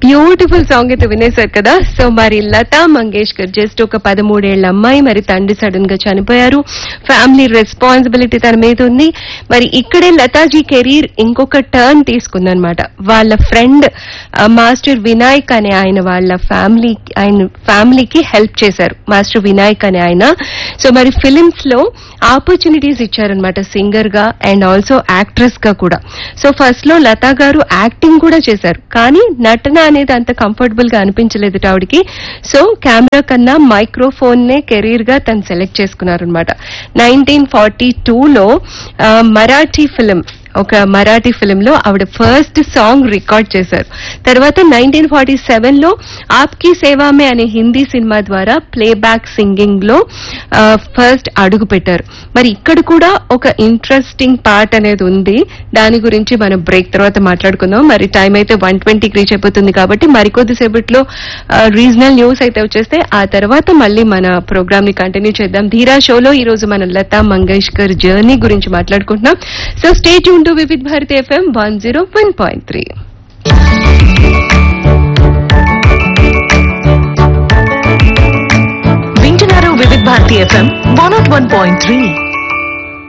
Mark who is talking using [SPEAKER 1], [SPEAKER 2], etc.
[SPEAKER 1] beautiful song అయితే వినేశారు కదా so మరి లతా మంగేష్కర్ జస్ట్ ఒక పదమూడేళ్ల అమ్మాయి మరి తండ్రి సడన్ గా చనిపోయారు ఫ్యామిలీ రెస్పాన్సిబిలిటీ తన మీద ఉంది మరి ఇక్కడే లతాజీ కెరీర్ ఇంకొక టర్న్ తీసుకుందనమాట వాళ్ళ ఫ్రెండ్ మాస్టర్ వినాయక్ అనే ఆయన వాళ్ళ ఫ్యామిలీ ఆయన ఫ్యామిలీకి హెల్ప్ చేశారు మాస్టర్ వినాయక్ అనే ఆయన సో మరి ఫిలిమ్స్ లో ఆపర్చునిటీస్ ఇచ్చారనమాట సింగర్ గా అండ్ ఆల్సో యాక్ట్రెస్ గా కూడా సో ఫస్ట్ లో లతా గారు యాక్టింగ్ కూడా చేశారు కానీ నటన అనేది అంత కంఫర్టబుల్ గా అనిపించలేదు ఆవిడకి సో కెమెరా కన్నా మైక్రోఫోన్ నే కెరీర్ గా తను సెలెక్ట్ చేసుకున్నారు అనమాట నైన్టీన్ ఫార్టీ టూలో మరాఠీ ఫిలిం ఒక మరాఠీ ఫిలిం లో ఆవిడ ఫస్ట్ సాంగ్ రికార్డ్ చేశారు తర్వాత నైన్టీన్ ఫార్టీ సెవెన్ లో ఆప్కి సేవామే అనే హిందీ సినిమా ద్వారా ప్లేబ్యాక్ సింగింగ్ లో ఫస్ట్ అడుగు పెట్టారు మరి ఇక్కడ కూడా ఒక ఇంట్రెస్టింగ్ పార్ట్ అనేది ఉంది దాని గురించి మనం బ్రేక్ తర్వాత మాట్లాడుకుందాం మరి టైం అయితే వన్ ట్వంటీకి రీచ్ అయిపోతుంది కాబట్టి మరికొద్ది సేపట్లో రీజనల్ న్యూస్ అయితే వచ్చేస్తే ఆ తర్వాత మళ్ళీ మన ప్రోగ్రామ్ ని కంటిన్యూ చేద్దాం ధీరా షోలో ఈ రోజు మనం లతా మంగేష్కర్ జర్నీ గురించి మాట్లాడుకుంటున్నాం so stay tuned to Vividh Bharati FM one zero one point three
[SPEAKER 2] వింటున్నారు Vividh Bharati FM one not one point three